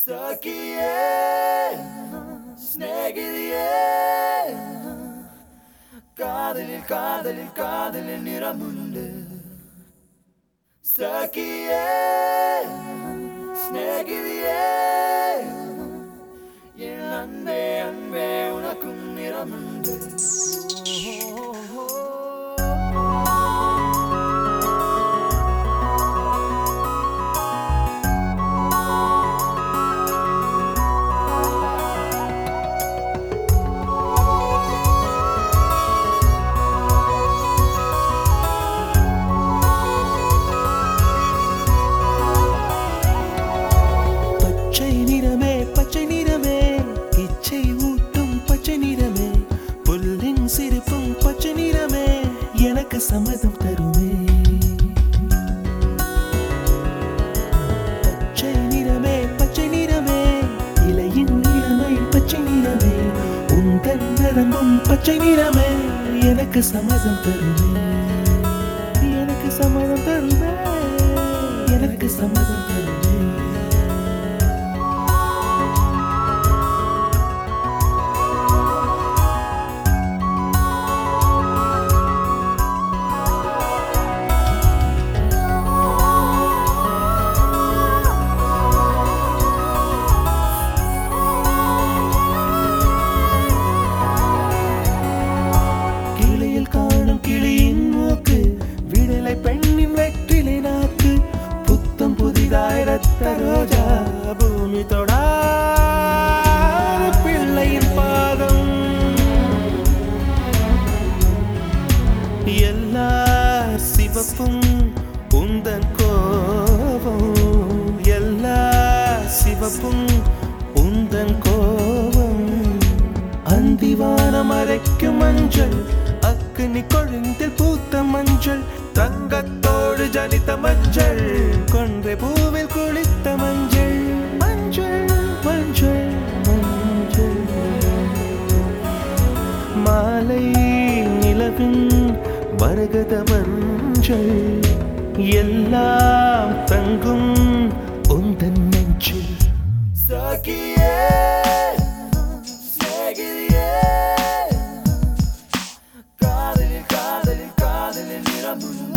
സഖിയേ സ്നേഹിതയേ കാതലിൽ കാതലിൽ കാതലിൽ നിറമുണ്ട് സഖിയേ സ്നേഹിതയേ என் அன்பே அன்பே உனக்கும் நிறமுண்டு பச்சை நிறமே பச்சை நிறமே இச்சை ஊட்டும் பச்சை நிறமே புல்லின் சிரிப்பும் பச்சை நிறமே எனக்கு சம்மதம் தருமே பச்சை நிறமே பச்சை நிறமே இலையின் நிறமை பச்சை நிறமே உந்தன் நரம்பும் பச்சை நிறமே எனக்கு சம்மதம் தருமே எனக்கு சம்மதம் தருமே எனக்கு சம்மதம் தருமே கிளியில் காணும் கிளியின் மூக்கு விடலை பெண்ணின் வெற்றிலை நாக்கு புத்தம் புதிதாய் ரத்த ரோஜா பூமி தொடா பிள்ளையின் பாதம் எல்லா சிவப்பும் உந்தன் கோபம் எல்லா சிவப்பும் உந்தன் கோபம் அந்திவானம் அரைக்கும் மஞ்சள் அக்கினி கொழுந்தில் பூத்த மஞ்சள் தங்கத்தோடு ஜனித்த மஞ்சள் கொன்றை பூவில் குளித்த மஞ்சள் மஞ்சள் மஞ்சள் மஞ்சள் மாலை நிலவின் மரகத மஞ்சள் எல்லாம் தங்கும் உந்தன் நெஞ்சில் സഖിയേ സ്നേഹിതയേ കാതലിൽ കാതലിൽ കാതലിൽ നിറമുണ്ട്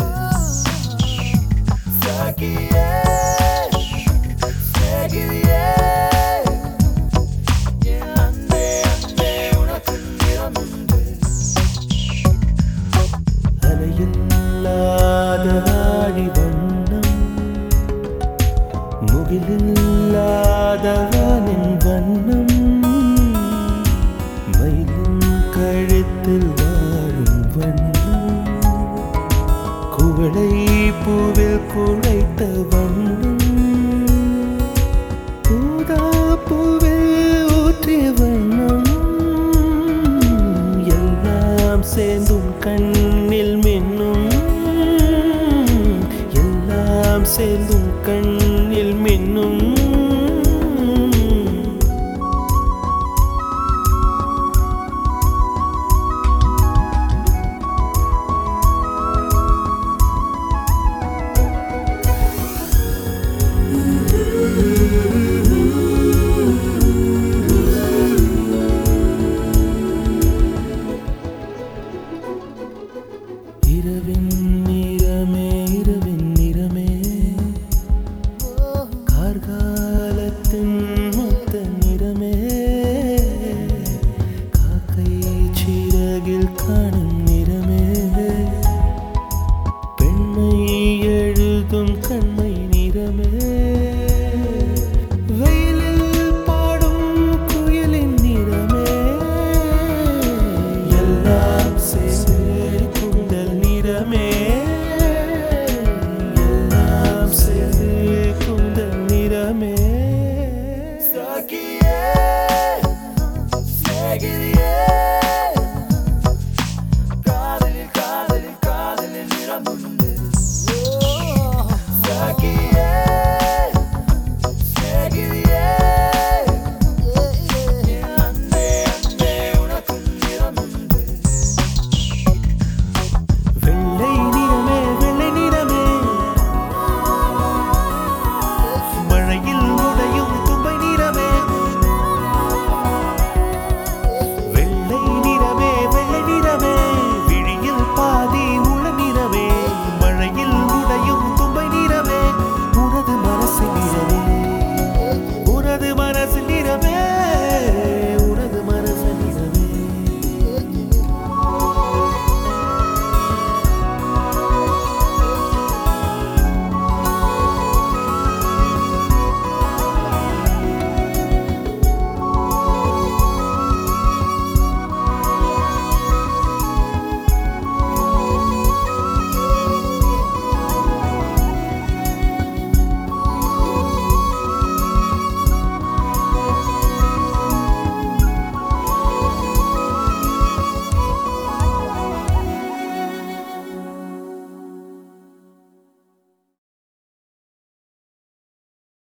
സഖിയേ സ്നേഹിതയേ என் அன்பே அன்பே உனக்கும் நிறமுண்டு அலையில்லாத வாடி வண்ணம் முகிலில்லாத